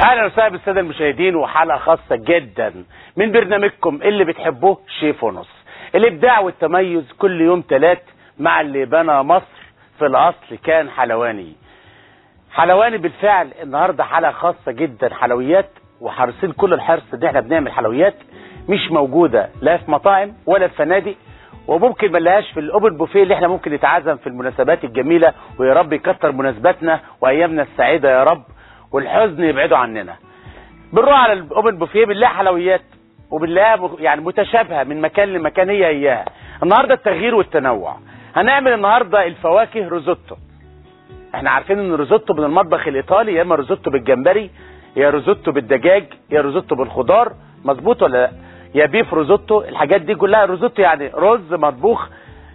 اهلا وسهلا بالساده المشاهدين وحلقه خاصه جدا من برنامجكم اللي بتحبوه شيف ونص الابداع والتميز كل يوم ثلاث مع اللي بنى مصر في الاصل كان حلواني حلواني بالفعل النهارده حلقه خاصه جدا حلويات وحريصين كل الحرص ان احنا بنعمل حلويات مش موجوده لا في مطاعم ولا في فنادق وممكن ما نلاقيهاش في الاوبن بوفيه اللي احنا ممكن نتعزم في المناسبات الجميله ويا رب يكتر مناسباتنا وايامنا السعيده يا رب والحزن يبعدوا عننا بنروح على الاوبن بوفيه بنلاقي حلويات وبنلاقيها يعني متشابهه من مكان لمكان هي اياها النهارده التغيير والتنوع هنعمل النهارده الفواكه روزوتو احنا عارفين ان الروزوتو من المطبخ الايطالي يا اما روزوتو بالجمبري يا روزوتو بالدجاج يا روزوتو بالخضار مظبوط ولا لا يا بيف روزوتو الحاجات دي كلها روزوتو يعني رز مطبوخ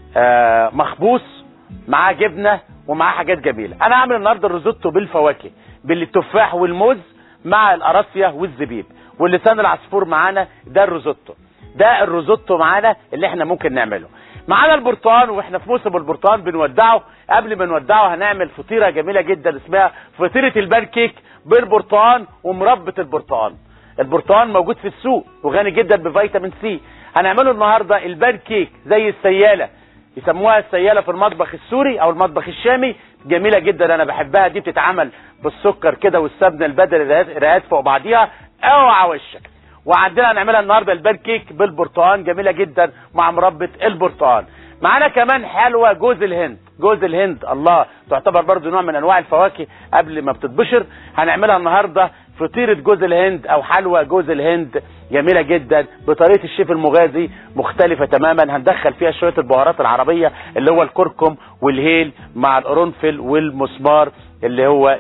آه مخبوس معاه جبنه ومعاه حاجات جميله انا هعمل النهارده الروزوتو بالفواكه بالتفاح والموز مع القراصيه والزبيب واللسان العصفور معانا ده الروزوتو ده الروزوتو معانا اللي احنا ممكن نعمله معانا البرتقال واحنا في موسم البرتقال بنودعه قبل ما نودعه هنعمل فطيره جميله جدا اسمها فطيره البان كيك بالبرتقال ومربى البرتقال البرتقال موجود في السوق وغني جدا بفيتامين سي هنعمله النهارده البان كيك زي السياله يسموها السياله في المطبخ السوري او المطبخ الشامي جميله جدا انا بحبها دي بتتعمل بالسكر كده والسمنه البدري رقات فوق بعضيها اوعى وشك وعندنا هنعملها النهارده البان كيك بالبرتقال جميله جدا مع مربى البرتقال معانا كمان حلوى جوز الهند جوز الهند الله تعتبر برضو نوع من انواع الفواكه قبل ما بتتبشر هنعملها النهارده فطيرة جوز الهند او حلوى جوز الهند جميلة جدا بطريقة الشيف المغازي مختلفة تماما هندخل فيها شوية البهارات العربية اللي هو الكركم والهيل مع القرنفل والمسمار اللي هو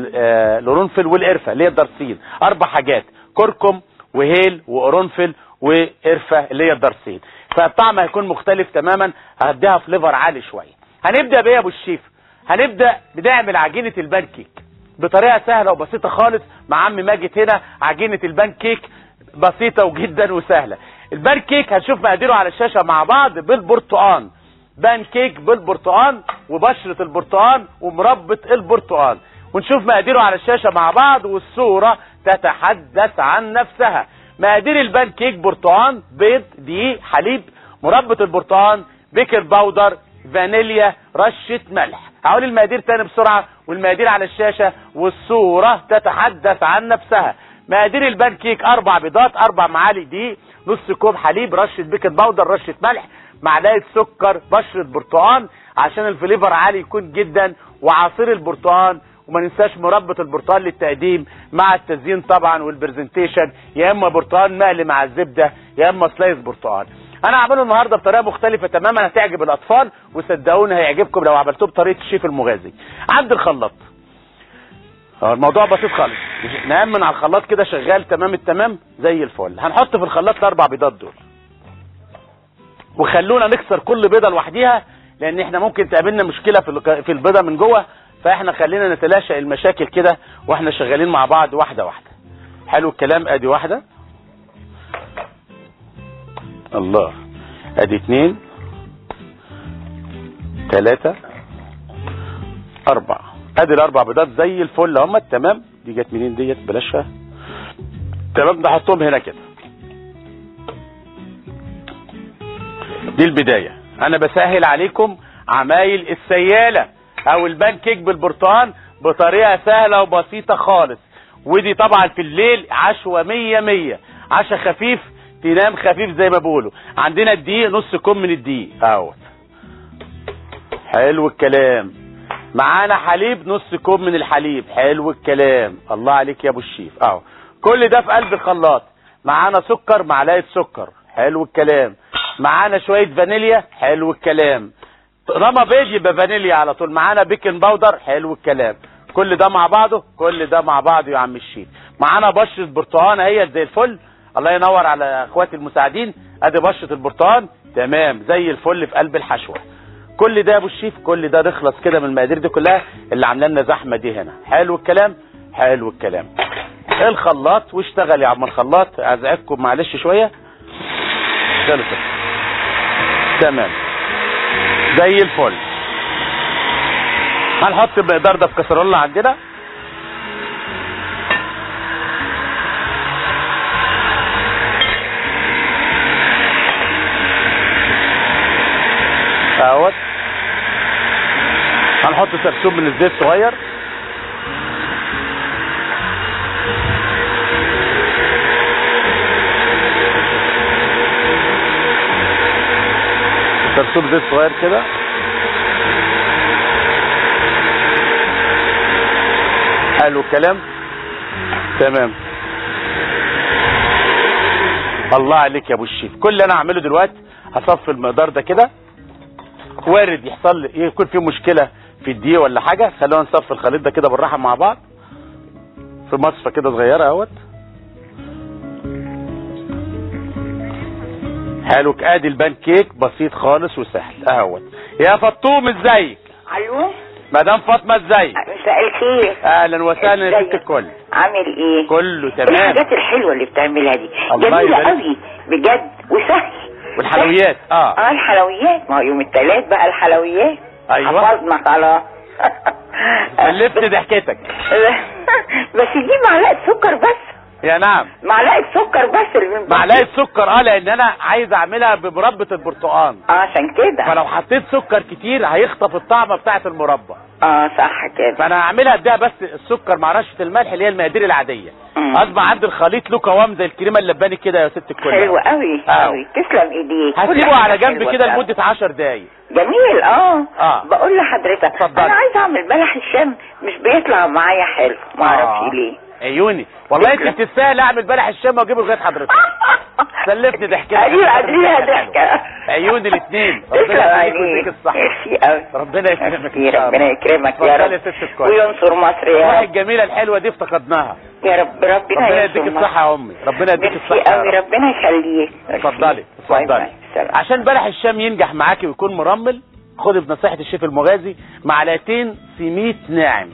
القرنفل والقرفة اللي هي الدرسين اربع حاجات كركم وهيل وقرنفل وقرفة اللي هي الدرسين فالطعم هيكون مختلف تماما هديها فليفر عالي شوية هنبدأ بيه يا ابو الشيف هنبدأ بنعمل عجينة البان كيك بطريقه سهله وبسيطه خالص مع عم ماجد هنا عجينه البان كيك بسيطه وجدا وسهله البان كيك هنشوف مقاديره على الشاشه مع بعض بالبرتقال بان كيك بالبرتقال وبشره البرتقال ومربى البرتقال ونشوف مقاديره على الشاشه مع بعض والصوره تتحدث عن نفسها مقادير البان كيك برتقال بيض دقيق حليب مربى البرتقال بيكر باودر فانيليا رشه ملح هقول المقادير تاني بسرعه والمقادير على الشاشه والصوره تتحدث عن نفسها مقادير البان كيك اربع بيضات اربع معالق دقيق نص كوب حليب رشه بيكنج باودر رشه ملح معلقه سكر بشره برتقال عشان الفليفر عالي يكون جدا وعصير البرتقال وما ننساش مربى البرتقال للتقديم مع التزيين طبعا والبرزنتيشن يا اما برتقال مقلي مع الزبده يا اما سلايس برتقال انا هعمله النهارده بطريقه مختلفه تماما هتعجب الاطفال وصدقوني هيعجبكم لو عملتوه بطريقه الشيف المغازي عند الخلاط الموضوع بسيط خالص نأمن على الخلاط كده شغال تمام التمام زي الفل هنحط في الخلاط الاربع بيضات دول وخلونا نكسر كل بيضه لوحديها لان احنا ممكن تقابلنا مشكله في في البيضه من جوه فاحنا خلينا نتلاشى المشاكل كده واحنا شغالين مع بعض واحده واحده حلو الكلام ادي واحده الله ادي اتنين تلاتة اربعة ادي الاربع بيضات زي الفل اهم تمام دي جت منين ديت بلاشها تمام نحطهم هنا كده دي البداية انا بسهل عليكم عمايل السيالة او البان كيك بالبرتقال بطريقة سهلة وبسيطة خالص ودي طبعا في الليل عشوة مية مية عشا خفيف تنام خفيف زي ما بيقولوا عندنا الدقيق نص كوب من الدقيق اهوت حلو الكلام معانا حليب نص كوب من الحليب حلو الكلام الله عليك يا ابو الشيف اهو كل ده في قلب الخلاط معانا سكر معلقه سكر حلو الكلام معانا شويه فانيليا حلو الكلام طالما بيض يبقى فانيليا على طول معانا بيكنج باودر حلو الكلام كل ده مع بعضه كل ده مع بعضه يا عم الشيف معانا بشره برتقانه هي زي الفل الله ينور على اخواتي المساعدين ادي بشره البرتقال تمام زي الفل في قلب الحشوه كل ده يا ابو الشيف كل ده نخلص كده من المقادير دي كلها اللي عامله لنا زحمه دي هنا حلو الكلام حلو الكلام الخلاط واشتغل يا عم الخلاط ازعجكم معلش شويه خلصت تمام زي الفل هنحط المقدار ده في كسرولة عندنا اهوت هنحط سرسوب من الزيت صغير سرسوب زيت صغير كده حلو الكلام تمام الله عليك يا ابو الشيف كل اللي انا هعمله دلوقتي هصفي المقدار ده كده وارد يحصل لي يكون في مشكله في الدقيق ولا حاجه خلونا نصفي الخليط ده كده بالراحه مع بعض في مصفى كده صغيره اهوت حلو ادي البان كيك بسيط خالص وسهل اهوت يا فطوم ازيك الو مدام فاطمه ازيك مساء الخير اهلا وسهلا يا ست ازيك؟ الكل عامل ايه كله إيه تمام الحاجات الحلوه اللي بتعملها دي الله جميله يبارك. قوي بجد وسهل والحلويات اه اه الحلويات ما هو يوم الثلاث بقى الحلويات أيوة. حفظنا خلاص سلفت ضحكتك بس دي معلقه سكر بس يا نعم معلقه سكر بس اللي من معلقه سكر اه لان انا عايز اعملها بمربى البرتقال اه عشان كده فلو حطيت سكر كتير هيخطف الطعمه بتاعه المربى اه صح كده فانا هعملها اديها بس السكر مع رشه الملح اللي هي المقادير العاديه مم. اصبح عندي الخليط له قوام زي الكريمه اللباني كده يا ست الكل حلو قوي آه. قوي تسلم ايديك كل هسيبه حاجة على جنب حلوة كده فعلا. لمده 10 دقايق جميل اه آه. بقول لحضرتك اتفضلي. انا عايزه اعمل بلح الشام مش بيطلع معايا حلو ما اعرفش ليه عيوني والله انت تسلم. تستاهل اعمل بلح الشام واجيبه لغايه حضرتك سلفني ضحكتك ايوه قادرين ضحكه عيون الاثنين تسلم ربنا يخليك عليك ويديك الصحه ميرسي قوي ربنا يكرمك ان ميرسي، شاء الله ربنا يكرمك يا اتفضلي رب يا ست الكل وينصر مصر يا الروح رب الجميله الحلوه دي افتقدناها يا رب ربنا ربنا ينصر يديك مصر. الصحه يا امي ربنا يديك ميرسي الصحه يا قوي رب. ربنا يخليك اتفضلي باي اتفضلي باي. سلام. عشان بلح الشام ينجح معاكي ويكون مرمل خدي بنصيحه الشيف المغازي معلقتين سميد ناعم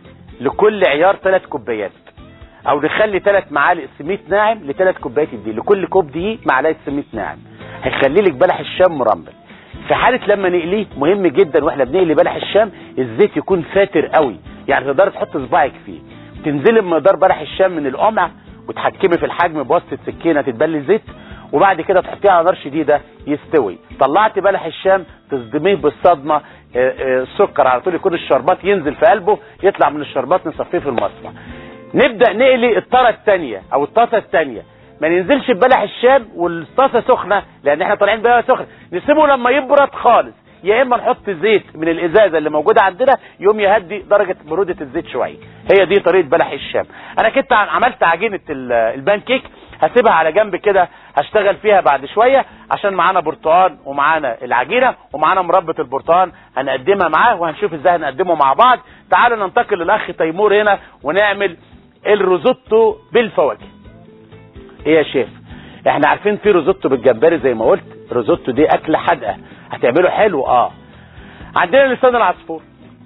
لكل عيار ثلاث كوبايات او نخلي ثلاث معالق سميد ناعم لثلاث كوبايات الدقيق لكل كوب دقيق معلقه سميد ناعم هيخلي لك بلح الشام مرمل في حاله لما نقليه مهم جدا واحنا بنقلي بلح الشام الزيت يكون فاتر قوي يعني تقدر تحط صباعك فيه تنزلي بمقدار بلح الشام من القمع وتحكمي في الحجم بواسطه سكينه تتبلي زيت وبعد كده تحطيه على نار شديده يستوي طلعتي بلح الشام تصدميه بالصدمه آه، آه، السكر على طول يكون الشربات ينزل في قلبه يطلع من الشربات نصفيه في المصفى نبدا نقلي الطاره الثانيه او الطاسه الثانيه ما ننزلش ببلح الشام والطاسه سخنه لان احنا طالعين بقى سخن نسيبه لما يبرد خالص يا اما نحط زيت من الازازه اللي موجوده عندنا يوم يهدي درجه بروده الزيت شويه هي دي طريقه بلح الشام انا كنت عملت عجينه ال- البان كيك هسيبها على جنب كده هشتغل فيها بعد شويه عشان معانا برتقال ومعانا العجينه ومعانا مربى البرتقال هنقدمها معاه وهنشوف ازاي هنقدمه مع بعض تعالوا ننتقل للاخ تيمور هنا ونعمل الروزوتو بالفواكه ايه يا شيف احنا عارفين في روزوتو بالجمبري زي ما قلت روزوتو دي اكله حادقه هتعمله حلو اه عندنا لسان العصفور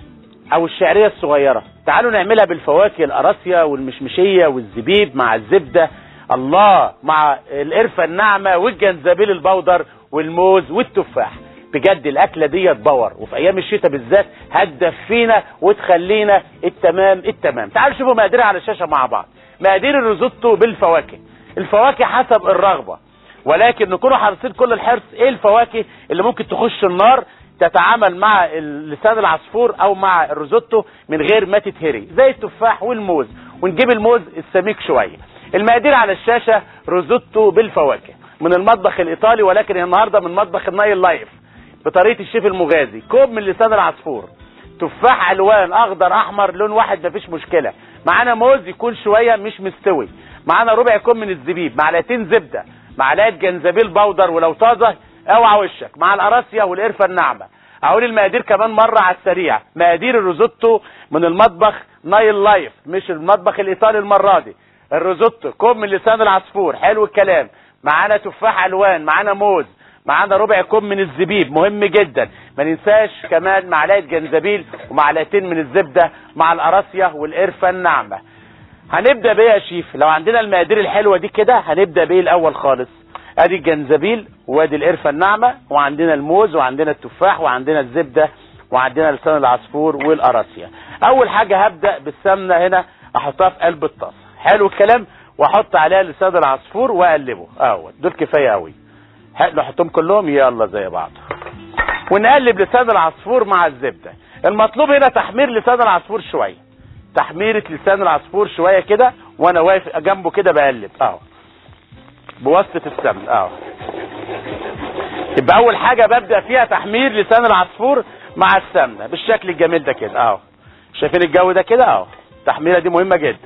او الشعريه الصغيره تعالوا نعملها بالفواكه القراصيه والمشمشيه والزبيب مع الزبده الله مع القرفه الناعمه والجنزبيل البودر والموز والتفاح بجد الاكله ديت باور وفي ايام الشتاء بالذات هتدفينا وتخلينا التمام التمام تعالوا شوفوا مقاديرها على الشاشه مع بعض مقادير الروزوتو بالفواكه الفواكه حسب الرغبه ولكن نكونوا حريصين كل الحرص ايه الفواكه اللي ممكن تخش النار تتعامل مع لسان العصفور او مع الروزوتو من غير ما تتهري زي التفاح والموز ونجيب الموز السميك شويه المقادير على الشاشه روزوتو بالفواكه من المطبخ الايطالي ولكن النهارده من مطبخ النايل لايف بطريقه الشيف المغازي كوب من لسان العصفور تفاح الوان اخضر احمر لون واحد مفيش مشكله معانا موز يكون شويه مش مستوي معانا ربع كوب من الزبيب معلقتين زبده معلقه جنزبيل بودر ولو طازه اوعى وشك مع القراصيه والقرفه الناعمه اقول المقادير كمان مره على السريع مقادير الروزوتو من المطبخ نايل لايف مش المطبخ الايطالي المره دي الروزوتو كوب من لسان العصفور حلو الكلام معانا تفاح الوان معانا موز معانا ربع كوب من الزبيب مهم جدا ما ننساش كمان معلقه جنزبيل ومعلقتين من الزبده مع القراصيه والقرفه الناعمه هنبدا بايه يا شيف لو عندنا المقادير الحلوه دي كده هنبدا بايه الاول خالص ادي الجنزبيل وادي القرفه الناعمه وعندنا الموز وعندنا التفاح وعندنا الزبده وعندنا لسان العصفور والقراصيه اول حاجه هبدا بالسمنه هنا احطها في قلب الطاسه حلو الكلام واحط عليها لسان العصفور واقلبه اهو دول كفايه قوي نحطهم كلهم يلا زي بعض ونقلب لسان العصفور مع الزبده المطلوب هنا تحمير لسان العصفور شويه تحميره لسان العصفور شويه كده وانا واقف جنبه كده بقلب اهو بواسطه السمن اهو يبقى اول حاجه ببدا فيها تحمير لسان العصفور مع السمنه بالشكل الجميل ده كده اهو شايفين الجو ده كده اهو التحميره دي مهمه جدا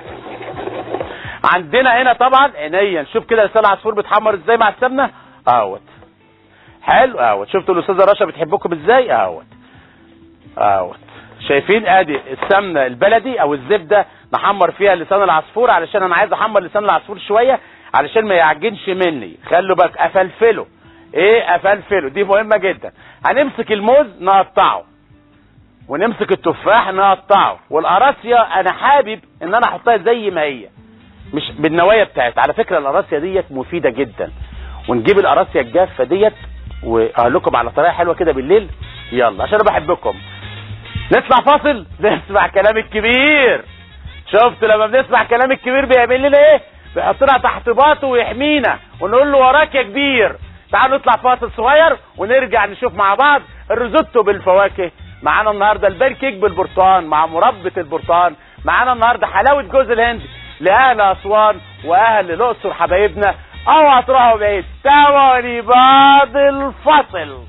عندنا هنا طبعا عينيا نشوف كده لسان العصفور بيتحمر ازاي مع السمنه اهوت حلو اهوت شفتوا الاستاذه رشا بتحبكم ازاي اهوت اهوت شايفين ادي السمنه البلدي او الزبده نحمر فيها لسان العصفور علشان انا عايز احمر لسان العصفور شويه علشان ما يعجنش مني خلوا بالك افلفله ايه افلفله دي مهمه جدا هنمسك الموز نقطعه ونمسك التفاح نقطعه والقراصيا انا حابب ان انا احطها زي ما هي مش بالنوايا بتاعت على فكره القراصيا ديت مفيده جدا ونجيب القراصيا الجافه ديت واقول لكم على طريقه حلوه كده بالليل يلا عشان انا بحبكم نطلع فاصل نسمع كلام الكبير شفت لما بنسمع كلام الكبير بيعمل لنا ايه بيحطنا تحت باطه ويحمينا ونقول له وراك يا كبير تعالوا نطلع فاصل صغير ونرجع نشوف مع بعض الريزوتو بالفواكه معانا النهارده البركيك بالبرتقال مع مربى البرتقال معانا النهارده حلاوه جوز الهند لاهل اسوان واهل الاقصر حبايبنا اوعى تروحوا بعيد تابعوني بعد الفصل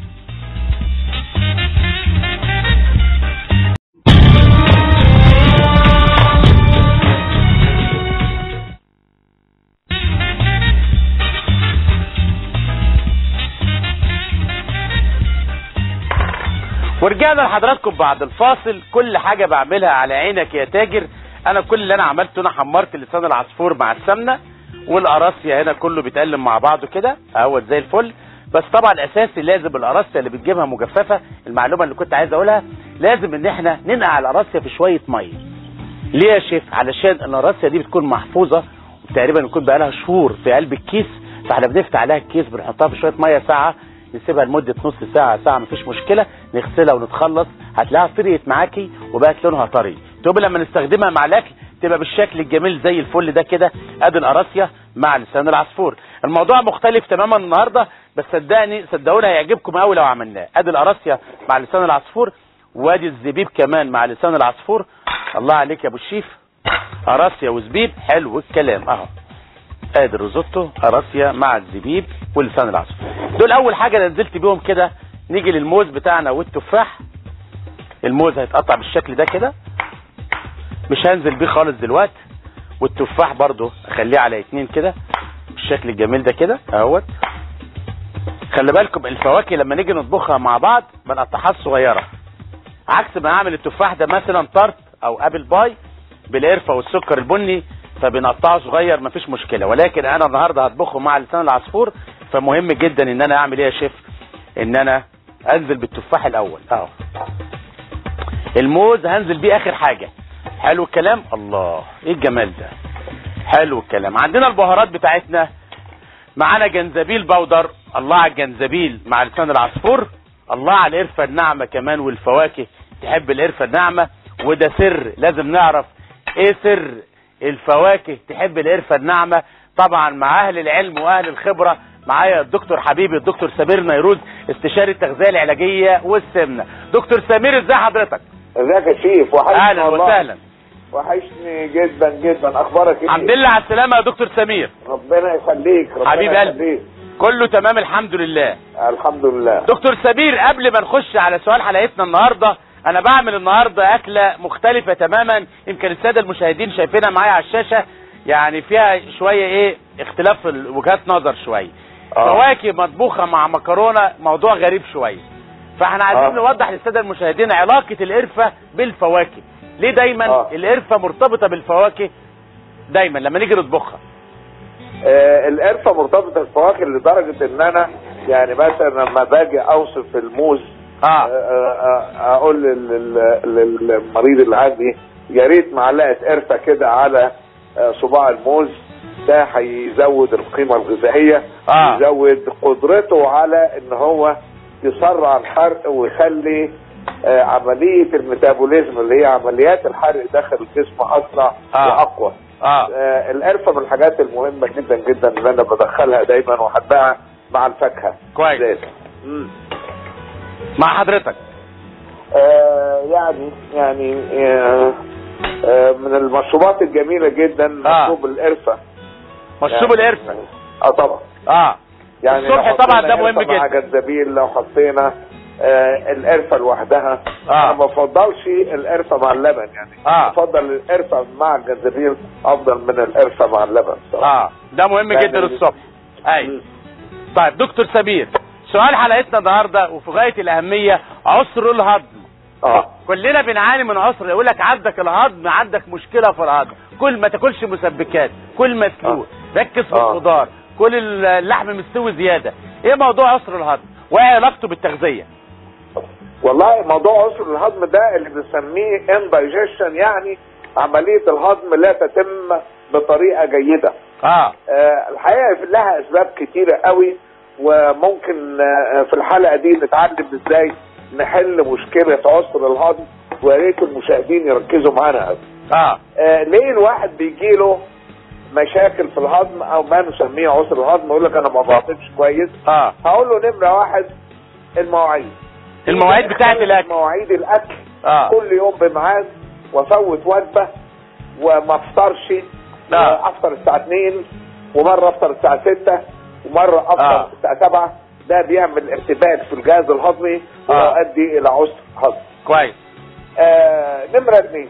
ورجعنا لحضراتكم بعد الفاصل كل حاجة بعملها على عينك يا تاجر انا كل اللي انا عملته انا حمرت لسان العصفور مع السمنة والقراصيا هنا كله بيتقلم مع بعضه كده اهوت زي الفل بس طبعا اساسي لازم القراصيا اللي بتجيبها مجففة المعلومة اللي كنت عايز اقولها لازم ان احنا ننقع القراصيا في شوية مية ليه يا شيف علشان القراصيا دي بتكون محفوظة تقريبا بيكون بقالها شهور في قلب الكيس فاحنا بنفتح عليها الكيس بنحطها في شوية مية ساعة نسيبها لمدة نص ساعة ساعة مفيش مشكلة نغسلها ونتخلص هتلاقيها طريت معاكي وبقت لونها طري تقوم لما نستخدمها مع الاكل تبقى بالشكل الجميل زي الفل ده كده ادي القراصية مع لسان العصفور الموضوع مختلف تماما النهاردة بس صدقني صدقوني هيعجبكم قوي لو عملناه ادي القراصية مع لسان العصفور وادي الزبيب كمان مع لسان العصفور الله عليك يا ابو الشيف قراصية وزبيب حلو الكلام اهو ادي الريزوتو قراصية مع الزبيب ولسان العصفور دول اول حاجه نزلت بيهم كده نيجي للموز بتاعنا والتفاح الموز هيتقطع بالشكل ده كده مش هنزل بيه خالص دلوقتي والتفاح برضو اخليه على اتنين كده بالشكل الجميل ده كده اهوت خلي بالكم الفواكه لما نيجي نطبخها مع بعض بنقطعها صغيره عكس ما اعمل التفاح ده مثلا طرت او ابل باي بالقرفه والسكر البني فبنقطعه صغير مفيش مشكله ولكن انا النهارده هطبخه مع لسان العصفور فمهم جدا ان انا اعمل ايه يا شيف ان انا انزل بالتفاح الاول اهو الموز هنزل بيه اخر حاجه حلو الكلام الله ايه الجمال ده حلو الكلام عندنا البهارات بتاعتنا معانا جنزبيل بودر الله على الجنزبيل مع لسان العصفور الله على القرفه الناعمه كمان والفواكه تحب القرفه الناعمه وده سر لازم نعرف ايه سر الفواكه تحب القرفه الناعمه طبعا مع اهل العلم واهل الخبره معايا الدكتور حبيبي الدكتور سمير نيروز استشاري التغذيه العلاجيه والسمنه دكتور سمير ازي حضرتك ازيك يا شيف وحشني اهلا والله. وسهلا وحشني جدا جدا اخبارك ايه الحمد لله على السلامه يا دكتور سمير ربنا يخليك ربنا حبيب قلبي. يخليك. كله تمام الحمد لله الحمد لله دكتور سمير قبل ما نخش على سؤال حلقتنا النهارده انا بعمل النهارده اكله مختلفه تماما يمكن الساده المشاهدين شايفينها معايا على الشاشه يعني فيها شويه ايه اختلاف ال- وجهات نظر شويه آه. فواكه مطبوخه مع مكرونه موضوع غريب شويه فاحنا عايزين آه. نوضح للساده المشاهدين علاقه القرفه بالفواكه ليه دايما آه. القرفه مرتبطه بالفواكه دايما لما نيجي نطبخها آه القرفه مرتبطه بالفواكه لدرجه ان انا يعني مثلا لما باجي اوصف الموز آه اه آه آه اقول لل- لل- للمريض اللي عندي يا ريت معلقه قرفه كده على آه صباع الموز ده هيزود القيمه الغذائيه آه. يزود قدرته على ان هو يسرع الحرق ويخلي آه، عمليه الميتابوليزم اللي هي عمليات الحرق داخل الجسم اسرع آه. واقوى اه آه، القرفه من الحاجات المهمه جدا جدا اللي انا بدخلها دايما واحبها مع الفاكهه كويس بالذات. مم. مع حضرتك آه يعني يعني آه آه من المشروبات الجميله جدا آه. مشروب القرفه مشروب القرفه اه طبعا اه يعني الصبح لو طبعا حطينا ده مهم قرفة مع جدا جنزبيل لو حطينا آه القرفه لوحدها آه. انا ما بفضلش القرفه مع اللبن يعني آه. بفضل القرفه مع الجنزبيل افضل من القرفه مع اللبن صراحة. اه ده مهم يعني- جدا الصبح اي طيب دكتور سمير سؤال حلقتنا النهارده وفي غايه الاهميه عسر الهضم اه كلنا بنعاني من عسر يقول لك عندك الهضم عندك مشكله في الهضم كل ما تاكلش مسبكات كل مسلوق ركز في آه. الخضار كل اللحم مستوي زياده ايه موضوع عسر الهضم وايه علاقته بالتغذيه والله موضوع عسر الهضم ده اللي بنسميه indigestion يعني عملية الهضم لا تتم بطريقة جيدة اه آه، الحقيقة لها أسباب كتيرة قوي وممكن آه، في الحلقة دي نتعلم ازاي نحل مشكلة عسر الهضم ويا ريت المشاهدين يركزوا معانا قوي اه آه، ليه الواحد بيجيله مشاكل في الهضم او ما نسميه عسر الهضم يقول لك انا ما بعطيش كويس اه هقول له نمرة واحد المواعيد المواعيد بتاعت الاكل مواعيد الاكل اه كل يوم بميعاد وافوت وجبه وما افطرش آه. افطر الساعه 2 ومره افطر الساعه 6 ومره افطر آه. الساعه 7 ده بيعمل ارتباك في الجهاز الهضمي آه. ويؤدي الى عسر هضم كويس آه نمره اثنين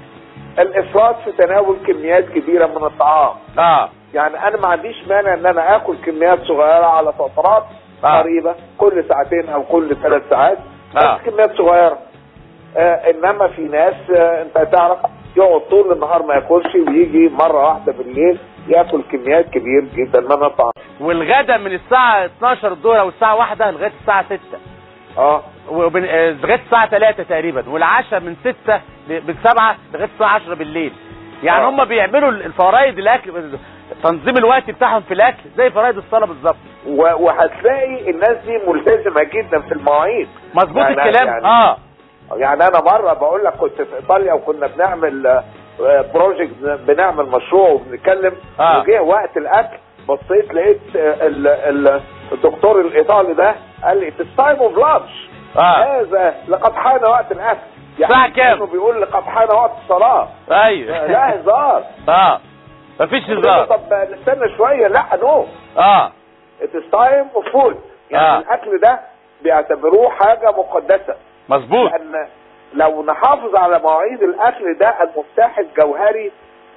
الافراط في تناول كميات كبيره من الطعام اه يعني انا ما عنديش مانع ان انا اكل كميات صغيره على فترات آه. قريبه كل ساعتين او كل ثلاث ساعات آه. بس كميات صغيره آه انما في ناس آه انت تعرف يقعد طول النهار ما ياكلش ويجي مره واحده بالليل ياكل كميات كبير جدا من الطعام والغدا من الساعه 12 الظهر او الساعه 1 لغايه الساعه 6 اه وبن- آه، لغايه الساعه 3 تقريبا والعشاء من 6 ل- من 7 لغايه الساعه 10 بالليل يعني آه. هم بيعملوا الفوائد الاكل تنظيم الوقت بتاعهم في الاكل زي فوائد الصلاه بالظبط و- وهتلاقي الناس دي ملتزمه جدا في المواعيد مظبوط يعني- الكلام يعني- اه يعني انا مره بقول لك كنت في ايطاليا وكنا بنعمل بروجكت بنعمل مشروع وبنتكلم آه. وجه وقت الاكل بصيت لقيت آه، ال- ال- الدكتور الايطالي ده قال لي it's time of lunch اه هذا لقد حان وقت الاكل الساعة كام؟ كانه بيقول لقد حان وقت الصلاه ايوه لا هزار اه مفيش قلت له هزار طب نستنى شويه لا نو اه it's time of food يعني آه. الاكل ده بيعتبروه حاجه مقدسه مظبوط لان لو نحافظ على مواعيد الاكل ده المفتاح الجوهري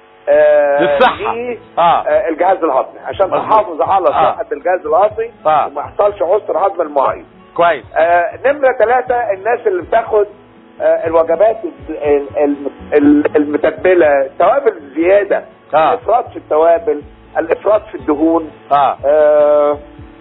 آه للصحة. ليه، آه. آه الجهاز الهضمي عشان مظبوط. نحافظ على آه. صحه الجهاز الهضمي آه. وما يحصلش عسر هضم المواعيد كويس آه نمره ثلاثه الناس اللي بتاخد آه الوجبات ال- ال- ال- المتبله التوابل الزياده آه. الافراط في التوابل الافراط في الدهون اه آه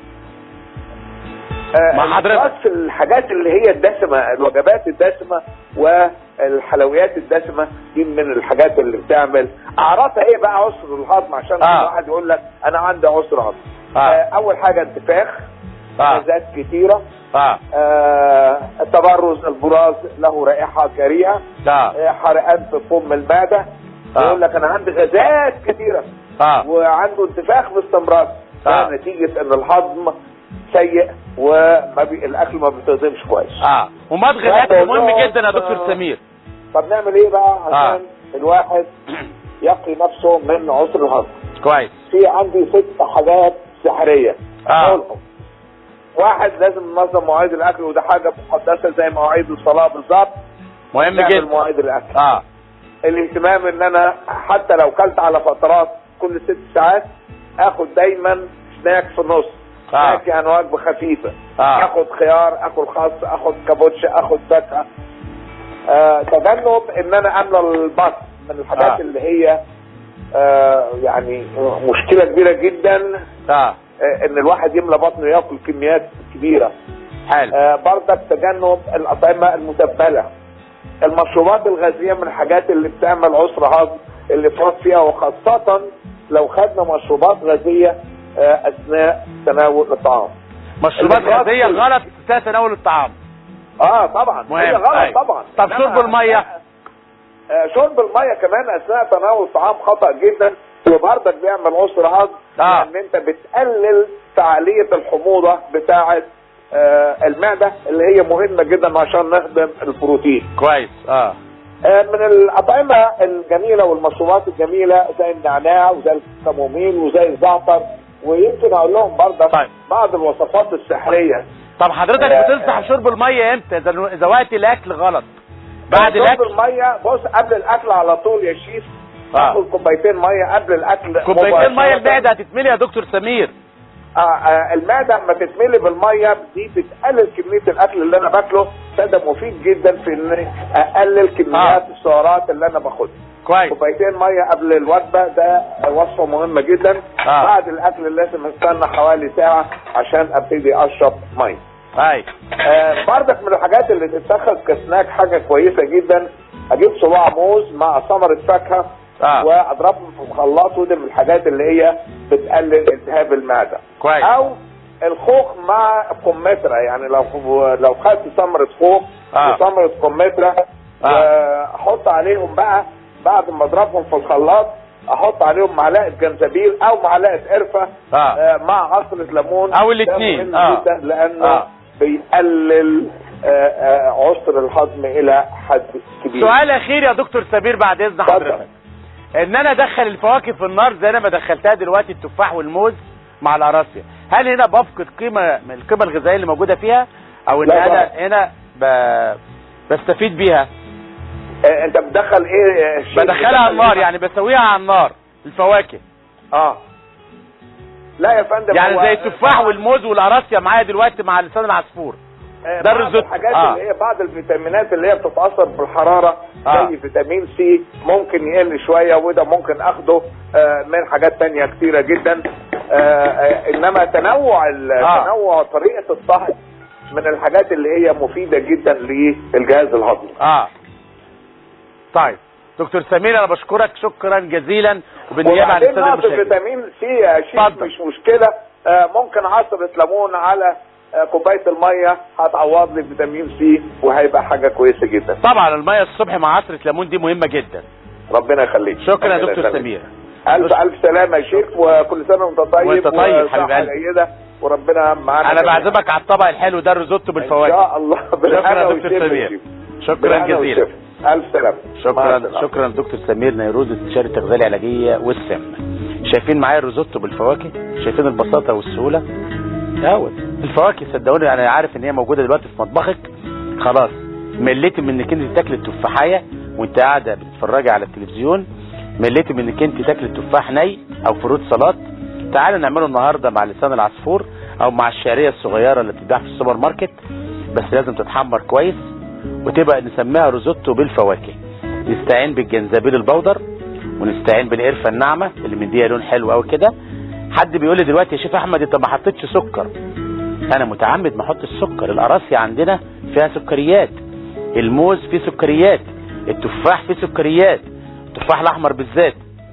آه، مع حضرتك. الإفراط في الحاجات اللي هي الدسمة الوجبات الدسمة والحلويات الدسمة دي من الحاجات اللي بتعمل أعراضها إيه بقى عسر الهضم عشان آه. كل واحد يقول لك أنا عندي عسر هضم آه. آه، أول حاجة انتفاخ اه غازات كتيرة اه آه، التبرز البراز له رائحة كريهة اه آه، حرقان في فم المعدة آه. يقول لك أنا عندي غازات كتيرة اه وعنده انتفاخ باستمرار ده آه. نتيجة ان الهضم سيء وما بي... الاكل ما بيتهضمش كويس اه ومضغ الاكل مهم جدا يا دكتور سمير طب نعمل ايه بقى عشان آه. الواحد يقي نفسه من عسر الهضم كويس في عندي ست حاجات سحرية آه. أقولهم. واحد لازم ننظم مواعيد الاكل وده حاجة مقدسة زي مواعيد الصلاة بالظبط مهم نعمل جدا مواعيد الاكل اه الاهتمام ان انا حتى لو كلت على فترات كل ست ساعات اخد دايما سناك في النص آه. سناك يعني وجبه خفيفه آه. اخد خيار اخد خس اخد كابوتشا اخد فاكهه آه تجنب ان انا املى البطن من الحاجات آه. آه. اللي هي آه يعني مشكله كبيره جدا اه آه ان الواحد يملى بطنه وياكل كميات كبيره حلو آه برضك تجنب الاطعمه المتبله المشروبات الغازيه من الحاجات اللي بتعمل عسر هضم الافراط فيها وخاصه لو خدنا مشروبات غازيه آه اثناء تناول الطعام مشروبات الإفراط غازيه في- غلط اثناء تناول الطعام اه طبعا مهم. هي غلط أيوة. طبعا طب إنما شرب المية؟ آه شرب الميه كمان اثناء تناول الطعام خطا جدا وبرضك بيعمل عسر هضم آه. لان انت بتقلل فعاليه الحموضه بتاعه آه، المعده اللي هي مهمه جدا عشان نهضم البروتين كويس اه آه، من الاطعمه الجميله والمشروبات الجميله زي النعناع وزي الكموميل وزي الزعتر ويمكن اقول لهم برضه طيب. بعض الوصفات السحريه طب حضرتك آه، بتنصح شرب الميه امتى اذا إذا وقت الاكل غلط بعد شرب الاكل الميه بص قبل الاكل على طول يا شيف آه. تاخد كوبايتين ميه قبل الاكل كوبايتين مباشرة. ميه المعده هتتملي يا دكتور سمير آه آه المعده لما تتملي بالميه دي بتقلل كميه الاكل اللي انا باكله فده مفيد جدا في ان اقلل كميات آه. السعرات اللي انا باخدها كويس كوبايتين ميه قبل الوجبه ده وصفه مهمه جدا آه. بعد الاكل لازم استنى حوالي ساعه عشان ابتدي اشرب ميه هاي آه بردك من الحاجات اللي تتاخد كسناك حاجه كويسه جدا اجيب صباع موز مع ثمره فاكهه اه واضربهم في الخلاط ودي من الحاجات اللي هي بتقلل التهاب المعده كويس او الخوخ مع كمثرى يعني لو لو خدت ثمره خوخ آه. وثمره كمثرى واحط عليهم بقى بعد ما اضربهم في الخلاط احط عليهم معلقه جنزبيل او معلقه قرفه اه آه، مع عصره ليمون أو ده الاتنين، مهم آه. جدا لانه آه. بيقلل آه، آه، عسر الهضم الى حد كبير سؤال اخير يا دكتور سمير بعد اذن اتفضل. حضرتك ان انا ادخل الفواكه في النار زي انا ما دخلتها دلوقتي التفاح والموز مع القراصية هل هنا بفقد قيمة من القيمة الغذائية اللي موجودة فيها او ان لا انا طبعا. هنا ب... بستفيد بيها آه، انت بتدخل ايه آه، شيء بدخلها على بتدخل النار إيه؟ يعني بسويها على النار الفواكه اه لا يا فندم يعني هو- زي التفاح والموز والقراصية معايا دلوقتي مع لسان العصفور آه، ده بعض الريزوتو. الحاجات آه. اللي هي بعض الفيتامينات اللي هي بتتاثر بالحراره آه. زي فيتامين سي ممكن يقل شويه وده ممكن اخده آه، من حاجات تانية كتيره جدا آه، آه، انما تنوع ال- آه. تنوع طريقه الطهي من الحاجات اللي هي مفيده جدا للجهاز الهضمي اه طيب دكتور سمير انا بشكرك شكرا جزيلا وبالنيابه عن وبعدين الساده نقص المشاهدين فيتامين سي يا شيخ اتفضل. مش مشكله آه، ممكن عصره ليمون على آه، كوبايه الميه هتعوض لي فيتامين سي وهيبقى حاجه كويسه جدا طبعا الميه الصبح مع عصره ليمون دي مهمه جدا ربنا يخليك شكرا يا ربنا دكتور يخليك. سمير الف الف سلامه يا شيخ وكل سنه وانت طيب وأنت طيب وصحة حبيب قلبي. جيده وربنا معانا انا جميعاً. بعزمك على الطبق الحلو ده الريزوتو ان بالفواكه شاء الله شكرا بالهنا يا دكتور والشفا يا سمير شيخ. شكرا بالهنا جزيلا والشفا. الف سلامه مع شكرا السلامة. شكرا دكتور سمير نيروز استشاري التغذيه العلاجيه والسمنه شايفين معايا الريزوتو بالفواكه شايفين البساطه والسهوله اهوت الفواكه صدقوني انا عارف ان هي موجوده دلوقتي في مطبخك خلاص مليتي من انك انت تاكلي التفاحيه وانت قاعده بتتفرجي على التلفزيون مليتي من انك انت تاكلي التفاح ني او فروت سلطات تعالوا نعمله النهارده مع لسان العصفور او مع الشعريه الصغيره اللي بتتباع في السوبر ماركت بس لازم تتحمر كويس وتبقى نسميها ريزوتو بالفواكه نستعين بالجنزبيل البودر ونستعين بالقرفه الناعمه اللي مديها لون حلو قوي كده حد بيقول لي دلوقتي يا شيخ احمد انت ما حطيتش سكر انا متعمد ما احطش سكر القراصية عندنا فيها سكريات الموز فيه سكريات التفاح فيه سكريات التفاح الاحمر بالذات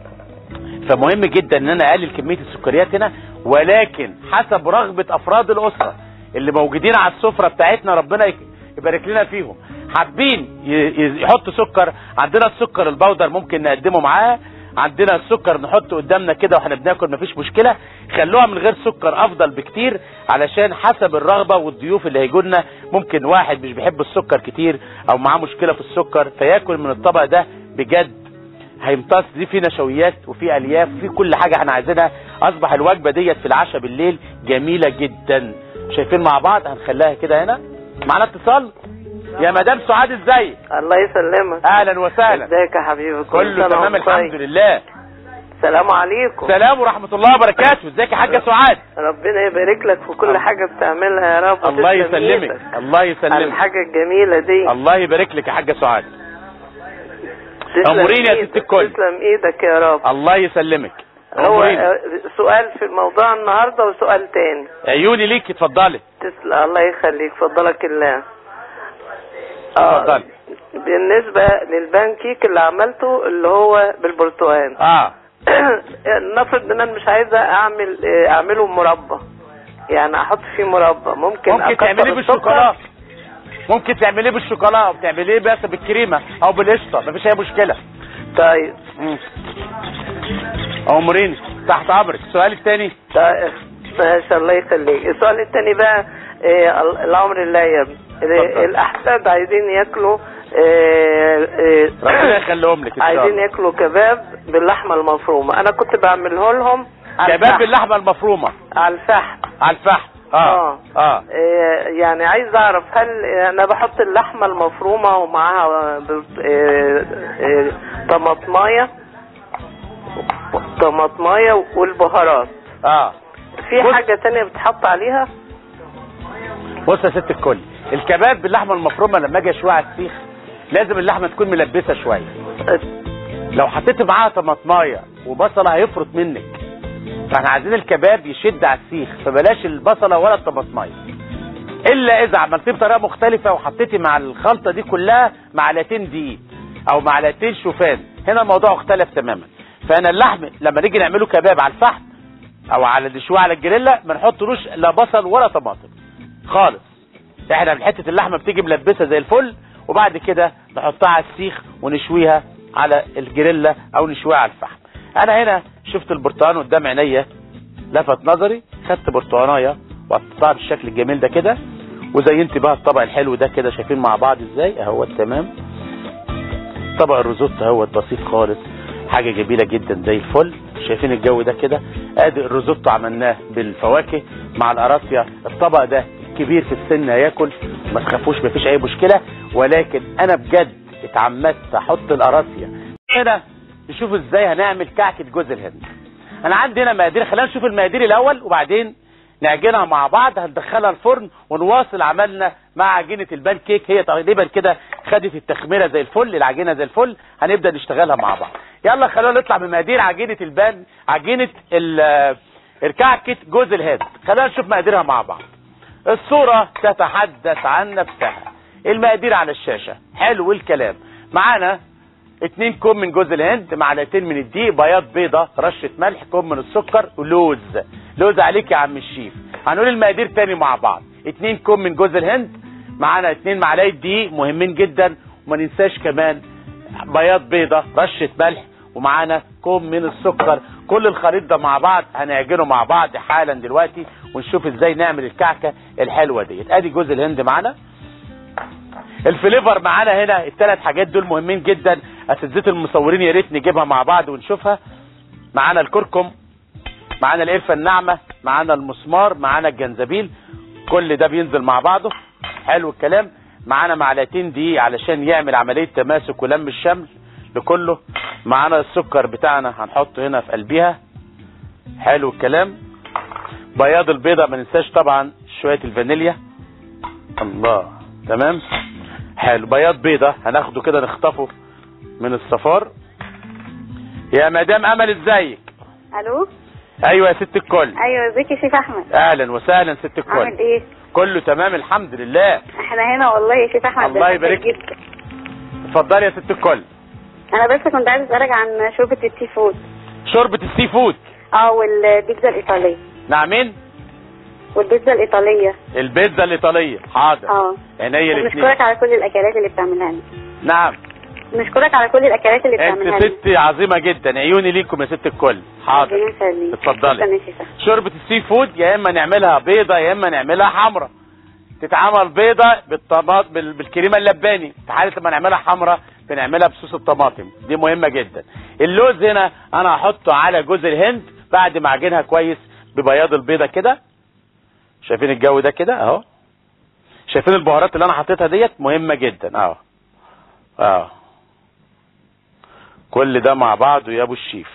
فمهم جدا ان انا اقلل كميه السكريات هنا ولكن حسب رغبه افراد الاسره اللي موجودين على السفره بتاعتنا ربنا يك- يبارك لنا فيهم حابين ي- ي- يحطوا سكر عندنا السكر البودر ممكن نقدمه معاه عندنا السكر نحطه قدامنا كده واحنا بناكل مفيش مشكله خلوها من غير سكر افضل بكتير علشان حسب الرغبه والضيوف اللي هيجوا لنا ممكن واحد مش بيحب السكر كتير او معاه مشكله في السكر فياكل من الطبق ده بجد هيمتص دي فيه نشويات وفي الياف وفي كل حاجه احنا عايزينها اصبح الوجبه ديت في العشاء بالليل جميله جدا شايفين مع بعض هنخليها كده هنا معانا اتصال يا مدام سعاد ازيك الله يسلمك اهلا وسهلا ازيك يا حبيبي كل كله سنة تمام وانت الحمد طيب. لله السلام عليكم سلام ورحمه الله وبركاته ازيك يا حاجه سعاد ربنا يبارك لك في كل حاجة بتعملها يا رب الله وتسلم يسلمك ايدك الله على يسلمك الحاجة الجميلة دي الله يبارك لك يا حاجه سعاد تسلم أموريني يا إيدك، ست الكل. تسلم ايدك يا رب الله يسلمك هو أموريني. آه، سؤال في موضوع النهاردة وسؤال تاني عيوني ليك اتفضلي تسلم الله يخليك فضلك الله آه، اتفضلي بالنسبة للبان كيك اللي عملته اللي هو بالبرتقال اه نفرض ان انا مش عايزة اعمل آه، اعمله مربى يعني احط فيه مربى ممكن ممكن أكتر تعمليه السكر؟ بالشوكولاته ممكن تعمليه بالشوكولاته او تعمليه بس بالكريمه او بالقشطه مفيش اي مشكله طيب اموريني تحت امرك السؤال الثاني طيب ما شاء الله يخليك السؤال الثاني بقى آه، ال- الامر لا يبني اتفضل. الاحفاد عايزين ياكلوا آه، آه، ربنا يخليهم لك ان شاء عايزين الله ياكلوا كباب باللحمه المفرومه انا كنت بعمله لهم على كباب الفحم. باللحمه المفرومه على الفحم على الفحم اه آه. اه آه، يعني عايز اعرف هل انا بحط اللحمه المفرومه ومعاها ب- آه، آه، طماطمايه طماطمايه والبهارات اه في بص. حاجه تانية بتحط عليها بص يا ست الكل الكباب باللحمه المفرومه لما اجي اشويها على السيخ لازم اللحمه تكون ملبسه شويه لو حطيت معاها طماطمايه وبصله هيفرط منك فاحنا عايزين الكباب يشد على السيخ فبلاش البصله ولا الطماطمايه الا اذا عملتيه بطريقه مختلفه وحطيتي مع الخلطه دي كلها معلقتين دقيق او معلقتين شوفان هنا الموضوع اختلف تماما فانا اللحم لما نيجي نعمله كباب على الفحم او على نشويه على الجريلا ما نحطلوش لا بصل ولا طماطم خالص احنا من حته اللحمه بتيجي ملبسه زي الفل وبعد كده نحطها على السيخ ونشويها على الجريلا او نشويها على الفحم انا هنا شفت البرتقال قدام عينيا لفت نظري خدت برتقانايه وقطعتها بالشكل الجميل ده كده وزينت بقى الطبق الحلو ده كده شايفين مع بعض ازاي اهوت تمام طبق الريزوتو اهوت بسيط خالص حاجه جميله جدا زي الفل شايفين الجو ده كده ادي الريزوتو عملناه بالفواكه مع القراصيا الطبق ده كبير في السن هياكل ما تخافوش مفيش اي مشكله ولكن انا بجد اتعمدت احط القراصيا هنا نشوف ازاي هنعمل كعكه جوز الهند انا عندي هنا مقادير خلينا نشوف المقادير الاول وبعدين نعجنها مع بعض هندخلها الفرن ونواصل عملنا مع عجينه البان كيك هي تقريبا كده خدت التخميره زي الفل العجينه زي الفل هنبدا نشتغلها مع بعض يلا خلونا نطلع بمقادير عجينه البان عجينه ال- الكعكه جوز الهند خلينا نشوف مقاديرها مع بعض الصوره تتحدث عن نفسها المقادير على الشاشه حلو الكلام معانا اتنين كوب من جوز الهند معلقتين من الدقيق بياض بيضة رشة ملح كوب من السكر ولوز لوز عليك يا عم الشيف هنقول المقادير تاني مع بعض اتنين كوب من جوز الهند معانا اتنين معلقة دقيق مهمين جدا وما ننساش كمان بياض بيضة رشة ملح ومعانا كوب من السكر كل الخليط ده مع بعض هنعجنه مع بعض حالا دلوقتي ونشوف ازاي نعمل الكعكة الحلوة ديت ادي جوز الهند معانا الفليفر معانا هنا الثلاث حاجات دول مهمين جدا اساتذه المصورين يا ريت نجيبها مع بعض ونشوفها معانا الكركم معانا القرفه الناعمه معانا المسمار معانا الجنزبيل كل ده بينزل مع بعضه حلو الكلام معانا معلقتين دقيق علشان يعمل عمليه تماسك ولم الشمل لكله معانا السكر بتاعنا هنحطه هنا في قلبيها حلو الكلام بياض البيضه ما ننساش طبعا شويه الفانيليا الله تمام حلو بياض بيضة هناخده كده نخطفه من الصفار يا مدام امل ازيك الو ايوه يا ست الكل ايوه ازيك يا شيخ احمد اهلا وسهلا ست الكل عامل ايه كله تمام الحمد لله احنا هنا والله يا شيخ احمد الله بنحبك يبارك لك. جدا اتفضلي يا ست الكل انا بس كنت عايز اسالك عن شوربه السي فود شوربة السي فود اه والبيتزا الايطاليه نعمين والبيتزا الايطاليه البيتزا الايطالية حاضر اه عينيا الاثنين بنشكرك على كل الاكلات اللي بتعملها لنا نعم بنشكرك على كل الاكلات اللي بتعملها انت لنا ست عظيمة جدا عيوني ليكم يا ست الكل حاضر ربنا يخليك اتفضلي. شكراً يا شيخ أحمد. شوربة السي فود يا اما نعملها بيضة يا اما نعملها حمرا تتعمل بيضة بالطماط بال- بالكريمة اللباني في حالة لما نعملها حمرا بنعملها بصوص الطماطم دي مهمة جدا اللوز هنا انا هحطه على جوز الهند بعد ما اعجنها كويس ببياض البيضة كده شايفين الجو ده كده اهو شايفين البهارات اللي انا حطيتها ديت مهمة جدا اهو اهو كل ده مع بعضه يا ابو الشيف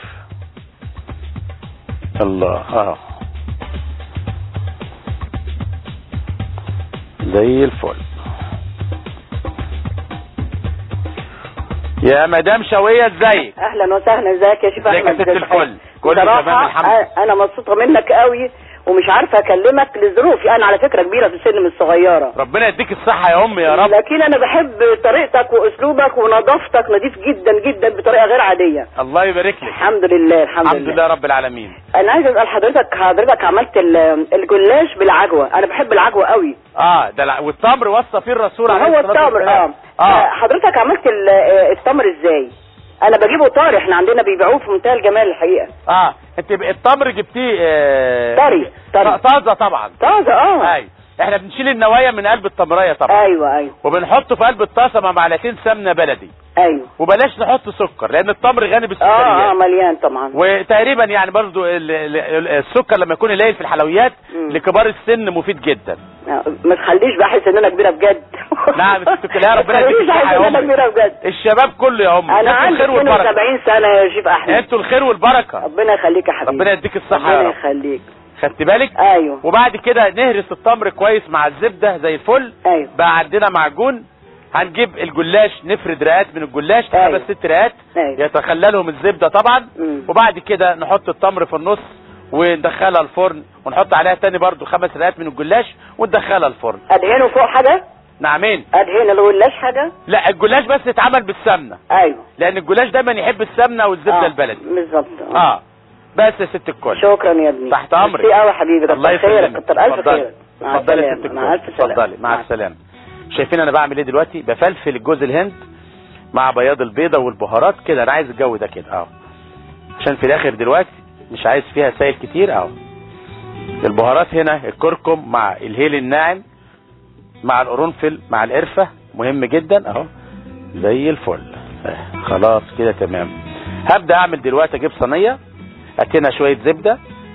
الله اهو زي الفل يا مدام شوية ازيك اهلا وسهلا ازيك يا شيخ ازيك يا احمد ست الكل كله بصراحة تمام الحمد أ- انا مبسوطه منك قوي ومش عارفه اكلمك لظروفي انا على فكره كبيره في السن مش صغيره ربنا يديك الصحة يا ام يا رب لكن انا بحب طريقتك واسلوبك ونظافتك نظيف جدا جدا بطريقه غير عاديه الله يبارك لك الحمد لله الحمد, الحمد لله رب العالمين انا عايز اسال حضرتك حضرتك عملت ال- الجلاش بالعجوه انا بحب العجوه قوي اه ده الع- والتمر وصى فيه الرسول عليه هو الصلاة التمر والسلام. اه اه حضرتك عملت ال- التمر ازاي انا بجيبه طاري احنا عندنا بيبيعوه في منتهى الجمال الحقيقه اه انت ب- التمر جبتيه آه، طري طري طازه طبعا طازه اه ايوه احنا بنشيل النوايا من قلب التمريه طبعا ايوه ايوه وبنحطه في قلب الطاسه مع معلقتين سمنه بلدي ايوه وبلاش نحط سكر لان التمر غني اه اه بالسكريات مليان طبعا وتقريبا يعني برضو ال- ال- ال- السكر لما يكون قليل في الحلويات مم. لكبار السن مفيد جدا آه، ما تخليش بحس ان انا كبيره بجد نعم، بس يا ربنا ما يديك تخليش الصحة احس يا ان انا عمري. كبيره بجد الشباب كله يا ام انا انتوا عندي الخير والبركه 72 سنه يا شيف احمد انتوا الخير والبركه ربنا يخليك يا حبيبي ربنا يديك الصحه يا ربنا رب يخليك خدت بالك ايوه وبعد كده نهرس التمر كويس مع الزبده زي الفل ايوه بقى عندنا معجون هنجيب الجلاش نفرد رقات من الجلاش أيوة. خمس ست رقات ايوه يتخللهم الزبده طبعا مم. وبعد كده نحط التمر في النص وندخلها الفرن ونحط عليها تاني برضو خمس رقات من الجلاش وندخلها الفرن ادهنه فوق حاجه نعمين ادهن الغلاش حاجه لا الجلاش بس يتعمل بالسمنه ايوه لان الجلاش دايما يحب السمنه والزبده آه، البلدي بالظبط اه بس يا ست الكل شكرا يا ابني تحت أمرك. ميرسي قوي يا حبيبي الله كتر خيرك يسلمك كتر الف اتفضلي. خيرك مع اتفضلي يا السلامة. ست مع الكل الف سلامه اتفضلي مع السلامه شايفين انا بعمل ايه دلوقتي بفلفل الجوز الهند مع بياض البيضه والبهارات كده انا عايز الجو ده كده اهو عشان في الاخر دلوقتي مش عايز فيها سائل كتير اهو البهارات هنا الكركم مع الهيل الناعم مع القرنفل مع القرفه مهم جدا اهو زي الفل اه، خلاص كده تمام هبدا اعمل دلوقتي اجيب صينيه اتنها شويه زبده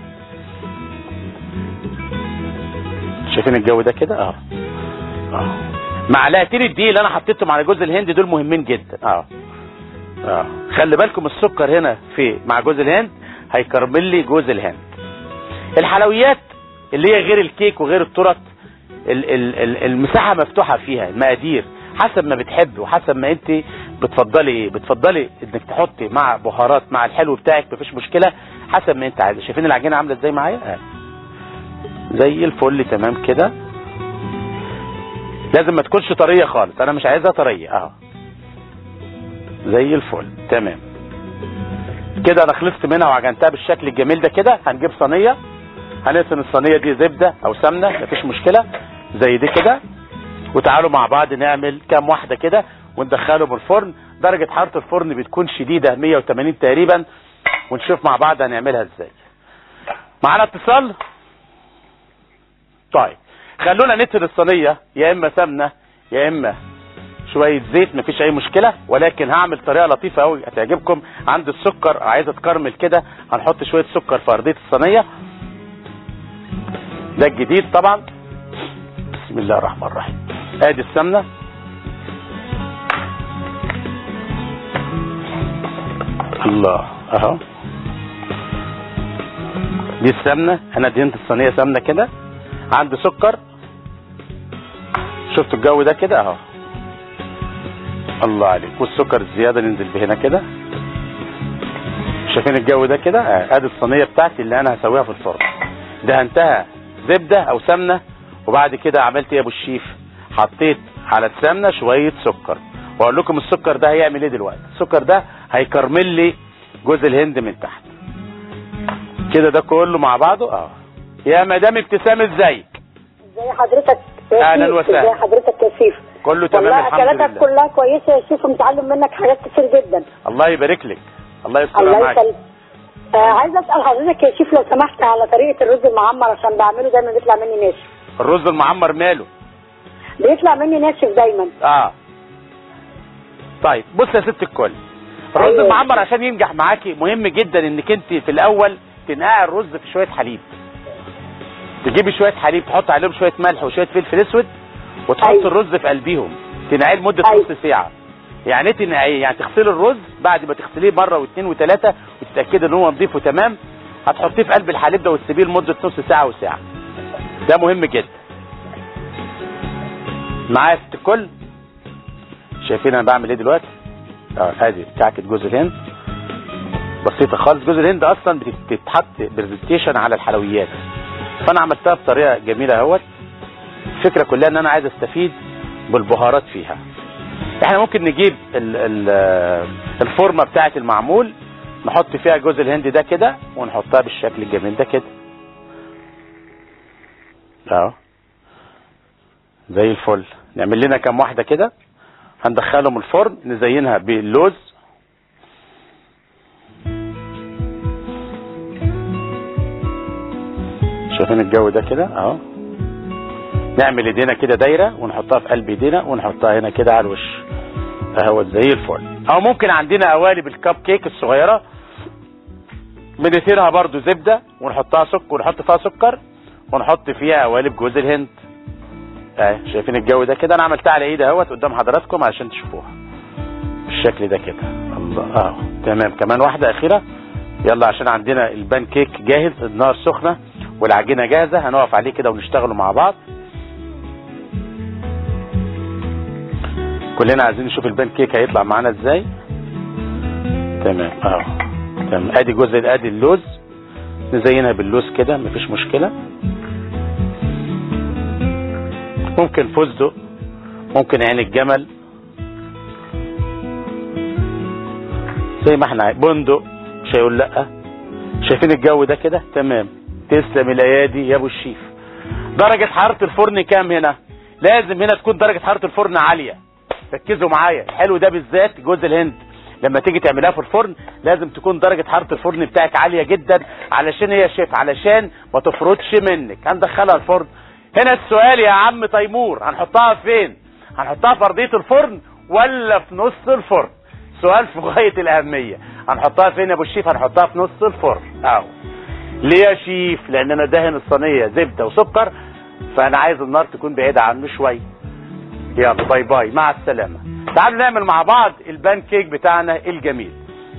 شايفين الجو ده كده اه اه معلقتين الدقيق اللي انا حطيتهم على جوز الهند دول مهمين جدا اه اه خلي بالكم السكر هنا في مع جوز الهند هيكرمل لي جوز الهند الحلويات اللي هي غير الكيك وغير التورت ال- ال- ال- المساحه مفتوحه فيها المقادير حسب ما بتحب وحسب ما انت بتفضلي ايه بتفضلي انك تحطي مع بهارات مع الحلو بتاعك مفيش مشكله حسب ما انت عايزه شايفين العجينه عامله ازاي معايا آه. زي الفل تمام كده لازم ما تكونش طريه خالص انا مش عايزها طريه اهو زي الفل تمام كده انا خلصت منها وعجنتها بالشكل الجميل ده كده هنجيب صينيه هنقسم الصينيه دي زبده او سمنه مفيش مشكله زي دي كده وتعالوا مع بعض نعمل كام واحده كده وندخلهم الفرن درجه حراره الفرن بتكون شديده 180 تقريبا ونشوف مع بعض هنعملها ازاي معانا اتصال طيب خلونا نتر الصينيه يا اما سمنه يا اما شويه زيت مفيش اي مشكله ولكن هعمل طريقه لطيفه قوي هتعجبكم عند السكر عايزه تكرمل كده هنحط شويه سكر في ارضيه الصينيه ده الجديد طبعا بسم الله الرحمن الرحيم ادي السمنه الله اهو دي السمنه انا دهنت الصينيه سمنه كده عندي سكر شفتوا الجو ده كده اهو الله عليك والسكر الزياده ننزل بهنا كده شايفين الجو ده كده آه، ادي الصينيه بتاعتي اللي انا هسويها في الفرن دهنتها زبده او سمنه وبعد كده عملت ايه يا ابو الشيف حطيت على السمنه شويه سكر واقول لكم السكر ده هيعمل ايه دلوقتي السكر ده هيكرمل لي جوز الهند من تحت كده ده كله مع بعضه اه يا مدام ابتسام ازيك ازي حضرتك يا أهلاً شيف؟ وسهلاً. ازي حضرتك يا شيف كله تمام والله الحمد اكلاتك لله كلها كويسه يا شيف ومتعلم منك حاجات كتير جدا الله يبارك لك الله يسترها الله معاك يسلمك آه عايزه اسال حضرتك يا شيف لو سمحت على طريقه الرز المعمر عشان بعمله دايما بيطلع مني ناشف الرز المعمر ماله بيطلع مني ناشف دايما اه طيب بص يا ست الكل الرز أيوة. المعمر عشان ينجح معاكي مهم جدا انك انت في الاول تنقعي الرز في شويه حليب تجيبي شويه حليب تحط عليهم شويه ملح وشويه فلفل اسود وتحط أيوة. الرز في قلبيهم تنقعيه لمده أيوة. نص ساعه يعني ايه تنقعيه يعني تغسلي الرز بعد ما تغسليه مره واثنين وثلاثه وتتاكدي ان هو نظيف وتمام هتحطيه في قلب الحليب ده وتسيبيه لمده نص ساعه وساعه ده مهم جدا معايا يا ست الكل شايفين انا بعمل ايه دلوقتي اه ادي كعكه جوز الهند بسيطه خالص جوز الهند اصلا بتتحط برزنتيشن على الحلويات فانا عملتها بطريقه جميله اهوت الفكره كلها ان انا عايز استفيد بالبهارات فيها احنا ممكن نجيب ال ال الفورمه بتاعه المعمول نحط فيها جوز الهند ده كده ونحطها بالشكل الجميل ده كده اهو زي الفل نعمل لنا كام واحده كده هندخلهم الفرن نزينها باللوز شايفين الجو ده كده اهو نعمل ايدينا كده دايره ونحطها في قلب ايدينا ونحطها هنا كده على الوش اهو زي الفل او ممكن عندنا قوالب الكب كيك الصغيره بنثيرها برضو زبده ونحطها سكر ونحط فيها سكر ونحط فيها قوالب جوز الهند اهي شايفين الجو ده كده انا عملتها على ايدي اهوت قدام حضراتكم عشان تشوفوها بالشكل ده كده الله اهو تمام كمان واحده اخيره يلا عشان عندنا البان كيك جاهز النار سخنه والعجينه جاهزه هنقف عليه كده ونشتغلوا مع بعض كلنا عايزين نشوف البان كيك هيطلع معانا ازاي تمام اهو تمام ادي جزء ادي اللوز نزينها باللوز كده مفيش مشكله ممكن فستق ممكن عين الجمل زي ما احنا عايز- بندق مش هيقول لا شايفين الجو ده كده تمام تسلم الايادي يا ابو الشيف درجة حرارة الفرن كام هنا لازم هنا تكون درجة حرارة الفرن عالية ركزوا معايا الحلو ده بالذات جوز الهند لما تيجي تعملها في الفرن لازم تكون درجة حرارة الفرن بتاعك عالية جدا علشان هي شيف علشان ما تفرطش منك هندخلها الفرن هنا السؤال يا عم تيمور هنحطها فين هنحطها في ارضية الفرن ولا في نص الفرن سؤال في غاية الأهمية هنحطها فين يا أبو الشيف هنحطها في نص الفرن أهو ليه يا شيف لأن أنا دهن الصينية زبدة وسكر فأنا عايز النار تكون بعيدة عنه شوية يلا باي باي مع السلامة تعالوا نعمل مع بعض البان كيك بتاعنا الجميل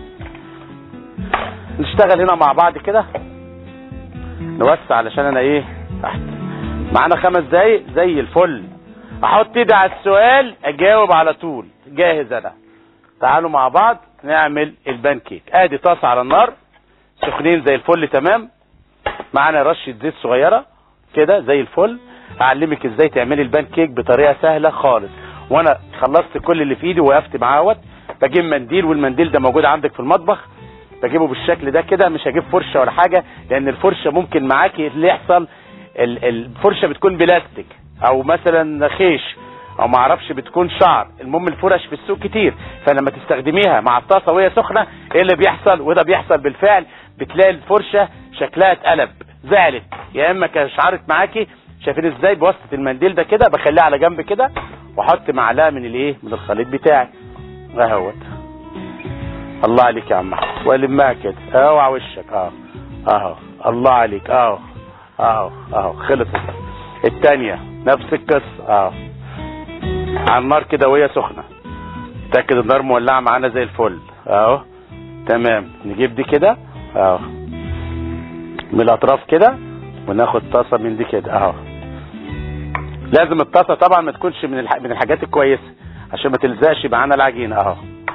نشتغل هنا مع بعض كده نوسع علشان انا ايه تحت معانا خمس دقايق زي الفل احط ايدي على السؤال اجاوب على طول جاهز انا تعالوا مع بعض نعمل البان كيك ادي طاسه على النار سخنين زي الفل تمام معانا رشه زيت صغيره كده زي الفل اعلمك ازاي تعملي البان كيك بطريقه سهله خالص وانا خلصت كل اللي في ايدي وقفت معاوت بجيب منديل والمنديل ده موجود عندك في المطبخ بجيبه بالشكل ده كده مش هجيب فرشه ولا حاجه لان الفرشه ممكن معاكي اللي يحصل ال- الفرشه بتكون بلاستيك او مثلا خيش او ما اعرفش بتكون شعر المهم الفرش في السوق كتير فلما تستخدميها مع الطاسه وهي سخنه ايه اللي بيحصل وده بيحصل بالفعل بتلاقي الفرشه شكلها اتقلب زعلت يا اما كشعرت معاكي شايفين ازاي بواسطه المنديل ده كده بخليها على جنب كده واحط معلقه من الايه من الخليط بتاعي اهوت الله عليك يا عم احمد والمها كده اوعى وشك اه اهو الله عليك اهو اهو اهو خلصت التانية نفس القصة اهو على النار كده وهي سخنة تأكد النار مولعة معانا زي الفل اهو تمام نجيب دي كده اهو من الاطراف كده وناخد طاسة من دي كده اهو لازم الطاسة طبعا ما تكونش من الح... من الحاجات الكويسة عشان ما تلزقش معانا العجينة اهو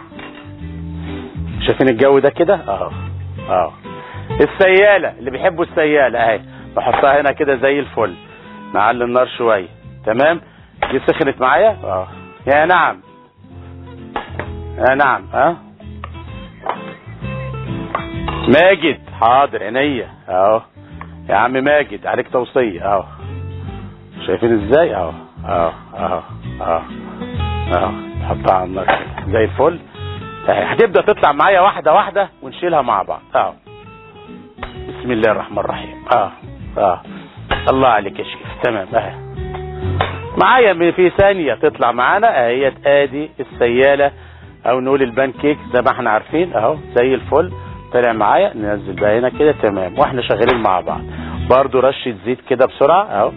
شايفين الجو ده كده اهو اهو السيالة اللي بيحبوا السيالة اهي بحطها هنا كده زي الفل نعلي النار شوية تمام دي سخنت معايا اه يا نعم يا نعم ها ماجد حاضر عينيا اهو يا عم ماجد عليك توصية اهو شايفين ازاي اهو اهو اهو اهو اهو نحطها على النار كده زي الفل اهي هتبدا تطلع معايا واحده واحده ونشيلها مع بعض اهو بسم الله الرحمن الرحيم اه اه الله عليك يا شيخ تمام اهي معايا من- في ثانيه تطلع معانا اهي ادي السياله او نقول البان كيك زي ما احنا عارفين اهو زي الفل طلع معايا ننزل بقى هنا كده تمام واحنا شغالين مع بعض برضو رشه زيت كده بسرعه اهو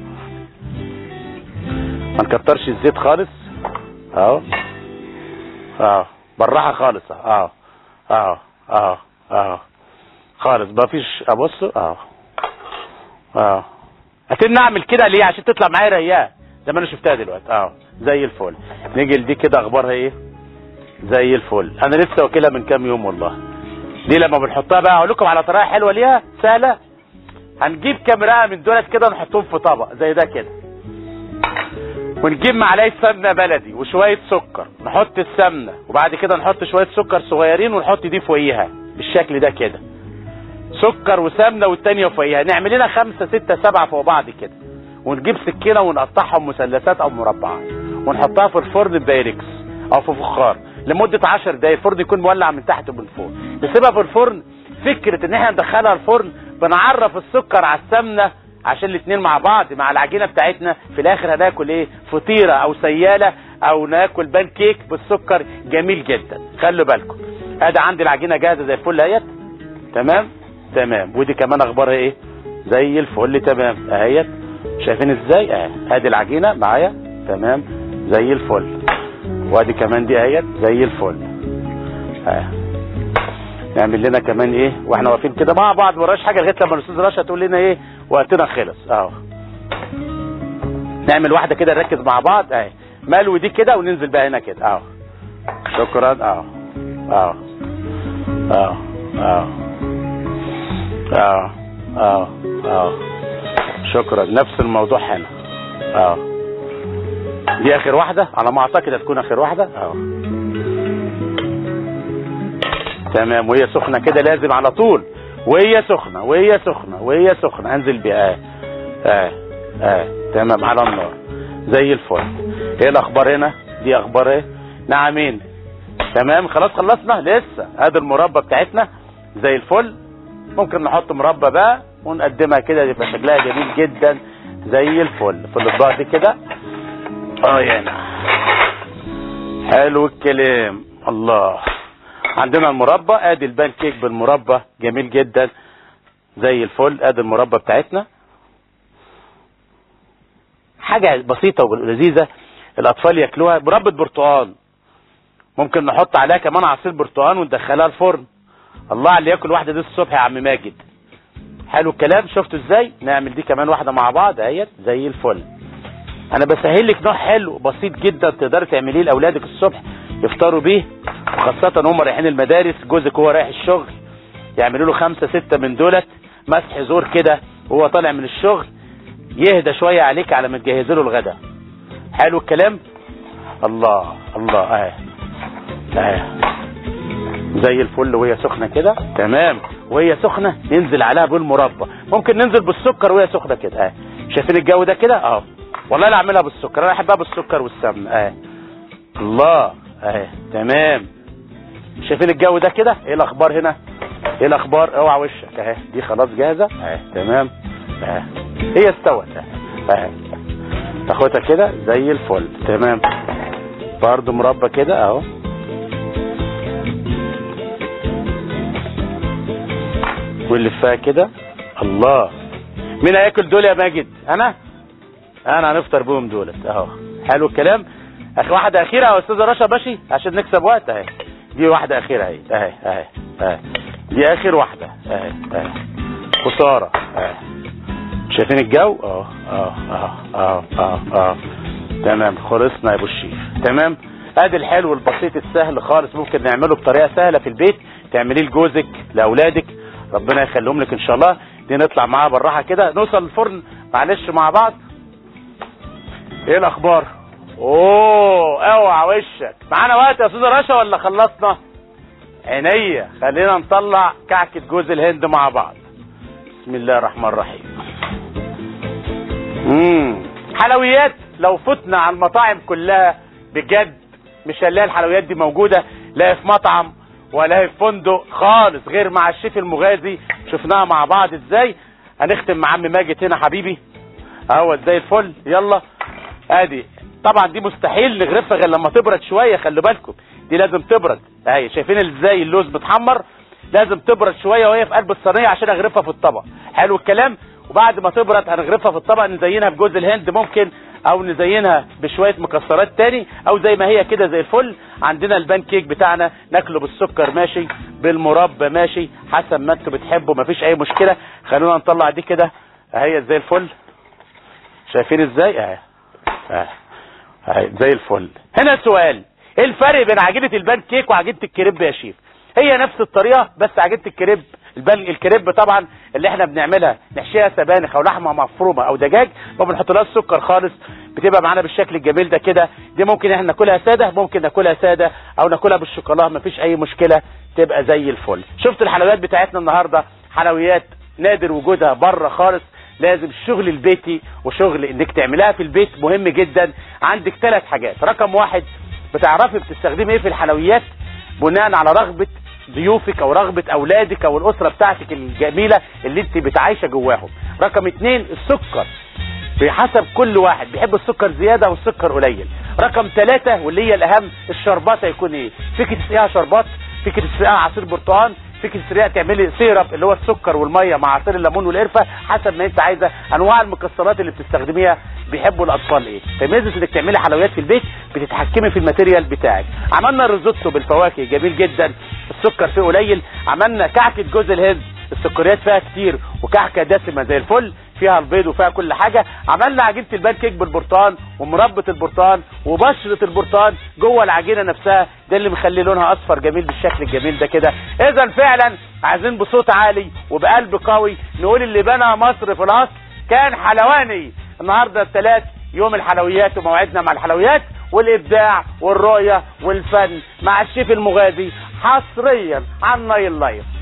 ما نكترش الزيت خالص اهو اه بالراحه خالص اه اه اه اه خالص ما فيش ابص اه اه هتبني اعمل كده ليه عشان تطلع معايا ريان زي ما انا شفتها دلوقتي اه زي الفل نيجي لدي كده اخبارها ايه زي الفل انا لسه واكلها من كام يوم والله دي لما بنحطها بقى اقول لكم على طريقه حلوه ليها سهله هنجيب كام رقه من دولت كده ونحطهم في طبق زي ده كده ونجيب معلقه سمنه بلدي وشويه سكر نحط السمنه وبعد كده نحط شويه سكر صغيرين ونحط دي فوقيها بالشكل ده كده سكر وسمنه والتانيه فوقيها نعمل لنا خمسه سته سبعه فوق بعض كده ونجيب سكينه ونقطعهم مثلثات او مربعات ونحطها في الفرن بايركس او في فخار لمده 10 دقايق الفرن يكون مولع من تحت ومن فوق نسيبها في الفرن فكره ان احنا ندخلها الفرن بنعرف السكر على السمنه عشان الاتنين مع بعض مع العجينه بتاعتنا في الاخر هناكل ايه فطيره او سياله او ناكل بان كيك بالسكر جميل جدا خلوا بالكم ادي عندي العجينه جاهزه زي الفل اهيت تمام تمام ودي كمان اخبارها ايه زي الفل تمام اهيت شايفين ازاي اهي ادي العجينه معايا تمام زي الفل وادي كمان دي اهيت زي الفل اهي نعمل لنا كمان ايه واحنا واقفين كده مع بعض وراش حاجه لغايه لما الاستاذ رشا تقول لنا ايه وقتنا خلص اهو نعمل واحده كده نركز مع بعض اهي ملوي دي كده وننزل بقى هنا كده اهو شكرا اهو اهو اهو اهو اهو اهو اهو شكرا نفس الموضوع هنا اهو دي اخر واحده على ما اعتقد هتكون اخر واحده اهو تمام وهي سخنه كده لازم على طول وهي سخنه وهي سخنه وهي سخنه انزل بيها اه اه اه تمام على النار زي الفل ايه الاخبار هنا دي اخبار ايه نعمين تمام خلاص خلصنا لسه ادي المربى بتاعتنا زي الفل ممكن نحط مربى بقى ونقدمها كده يبقى شكلها جميل جدا زي الفل في الاطباق دي كده اه يعني حلو الكلام الله عندنا المربى ادي البان كيك بالمربى جميل جدا زي الفل ادي المربى بتاعتنا حاجه بسيطه ولذيذه الاطفال ياكلوها مربى برتقال ممكن نحط عليها كمان عصير برتقال وندخلها الفرن الله على اللي ياكل واحده دي الصبح يا عم ماجد حلو الكلام شفتوا ازاي نعمل دي كمان واحده مع بعض اهيت زي الفل انا بسهل لك نوع حلو بسيط جدا تقدري تعمليه لاولادك الصبح يفطروا بيه وخاصة هم رايحين المدارس جوزك هو رايح الشغل يعملوا له خمسة ستة من دولت مسح زور كده وهو طالع من الشغل يهدى شوية عليك على ما تجهز له الغداء حلو الكلام الله الله اهي اهي زي الفل وهي سخنة كده تمام وهي سخنة ننزل عليها بالمربى ممكن ننزل بالسكر وهي سخنة كده اهي شايفين الجو ده كده اه والله لا اعملها بالسكر انا احبها بالسكر والسمن اهي الله اهي تمام شايفين الجو ده كده ايه الاخبار هنا ايه الاخبار اوعى وشك اهي دي خلاص جاهزه اهي تمام اهي هي استوت اهي اهي تاخدها كده زي الفل تمام برضه مربى كده اهو ونلفها كده الله مين هياكل دول يا ماجد انا انا هنفطر بهم دولت اهو حلو الكلام اخ واحده اخيره يا استاذه رشا باشي عشان نكسب وقت اهي دي واحده اخيره اهي اهي اهي اهي دي اخر واحده اهي اهي خساره اهي شايفين الجو اه اه اه اه اه اه تمام خلصنا يا ابو الشيف تمام ادي الحلو البسيط السهل خالص ممكن نعمله بطريقه سهله في البيت تعمليه لجوزك لاولادك ربنا يخليهم لك ان شاء الله دي نطلع معاها بالراحه كده نوصل الفرن معلش مع بعض ايه الاخبار اوه اوعى وشك معانا وقت يا استاذ رشا ولا خلصنا عينيا خلينا نطلع كعكه جوز الهند مع بعض بسم الله الرحمن الرحيم امم حلويات لو فتنا على المطاعم كلها بجد مش هنلاقي الحلويات دي موجوده لا في مطعم ولا في فندق خالص غير مع الشيف المغازي شفناها مع بعض ازاي هنختم مع عم ماجد هنا حبيبي اهو زي الفل يلا ادي طبعا دي مستحيل نغرفها غير لما تبرد شويه خلي بالكم دي لازم تبرد اهي شايفين ازاي اللوز متحمر لازم تبرد شويه وهي في قلب الصينيه عشان اغرفها في الطبق حلو الكلام وبعد ما تبرد هنغرفها في الطبق نزينها بجوز الهند ممكن او نزينها بشويه مكسرات تاني او زي ما هي كده زي الفل عندنا البان كيك بتاعنا ناكله بالسكر ماشي بالمربى ماشي حسب ما انتوا بتحبوا مفيش اي مشكله خلونا نطلع دي كده اهي زي الفل شايفين ازاي اهي اهي اهي زي الفل هنا سؤال ايه الفرق بين عجينه البان كيك وعجينه الكريب يا شيف هي نفس الطريقه بس عجينه الكريب البان الكريب طبعا اللي احنا بنعملها نحشيها سبانخ او لحمه مفرومه او دجاج ما بنحطلهاش سكر خالص بتبقى معانا بالشكل الجميل ده كده دي ممكن احنا ناكلها ساده ممكن ناكلها ساده او ناكلها بالشوكولاته مفيش اي مشكله تبقى زي الفل شفت الحلويات بتاعتنا النهارده حلويات نادر وجودها بره خالص لازم الشغل البيتي وشغل انك تعملها في البيت مهم جدا عندك ثلاث حاجات رقم واحد بتعرفي بتستخدمي ايه في الحلويات بناء على رغبه ضيوفك او رغبه اولادك او الاسره بتاعتك الجميله اللي انت بتعايشه جواهم رقم اتنين السكر بحسب كل واحد بيحب السكر زياده والسكر قليل رقم ثلاثة واللي هي الاهم الشربات هيكون ايه فيك تسقيها شربات فيك تسقيها عصير برتقال فيك تسقيها تعملي سيرب اللي هو السكر والميه مع عصير الليمون والقرفه حسب ما انت عايزه انواع المكسرات اللي بتستخدميها بيحبوا الاطفال ايه فميزه انك تعملي حلويات في البيت بتتحكمي في الماتيريال بتاعك عملنا الريزوتو بالفواكه جميل جدا السكر فيه قليل عملنا كعكه جوز الهند السكريات فيها كتير وكعكه دسمه زي الفل فيها البيض وفيها كل حاجه عملنا عجينه البان كيك بالبرتقال ومربى البرتقال وبشره البرتقال جوه العجينه نفسها ده اللي مخلي لونها اصفر جميل بالشكل الجميل ده كده اذا فعلا عايزين بصوت عالي وبقلب قوي نقول اللي بنى مصر في الاصل كان حلواني النهارده الثلاث يوم الحلويات وموعدنا مع الحلويات والابداع والرؤيه والفن مع الشيف المغازي حصريا عن نايل لايف